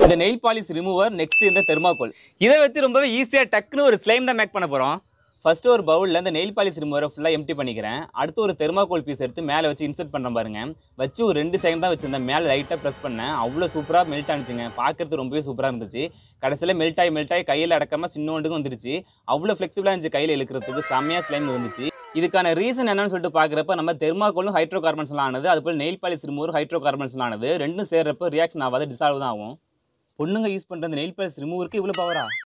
இந்த nail polish remover next இந்த thermocol இதை வச்சு ரொம்பவே ஈஸியாக டக்குன்னு ஒரு ஸ்லைம் தான் மேக் பண்ண போகிறோம் ஃபர்ஸ்ட் ஒரு பவுலில் இந்த நெயில் பாலிஷ் ரிமூவரை ஃபுல்லாக எம்டி பண்ணிக்கிறேன் அடுத்து ஒரு தெர்மாக்கோல் பீஸ் எடுத்து மேலே வச்சு இன்சர்ட் பண்ணுறேன் பாருங்க வச்சு ஒரு ரெண்டு செகண்ட் தான் வச்சிருந்தேன் மேலே லைட்டாக ப்ரெஸ் பண்ணேன் அவ்வளோ சூப்பராக மெல்ட் ஆனிச்சுங்க பார்க்கறது ரொம்பவே சூப்பராக இருந்துச்சு கடைசியில் மெல்ட் ஆகி மெல்ட் ஆகி கையில் அடக்காம சின்னோண்டுக்கும் வந்துருச்சு அவ்வளோ ஃப்ளெக்சிபிளாக இருந்துச்சு கையில் இழுக்கிறதுக்கு செம்மையாக ஸ்லைம் இருந்துச்சு இதுக்கான ரீசன் என்னன்னு சொல்லிட்டு பார்க்குறப்ப நம்ம தெர்மாக்கோலும் ஹைட்ரோ கார்பன்ஸ்லாம் ஆனது அதுபோல் நெயில் பாலிஷ் ரிமூவர் ஹைட்ரோ கார்பன்ஸ்லாம் ஆனது ரெண்டும் சேர்றப்ப ரியாக்ஷன் ஆகாது டிசால்வ் தான் ஆகும் பொண்ணுங்க யூஸ் பண்ணுற அந்த நெயில் பாலிஷ் ரிமூவருக்கு இவ்வளோ பவரா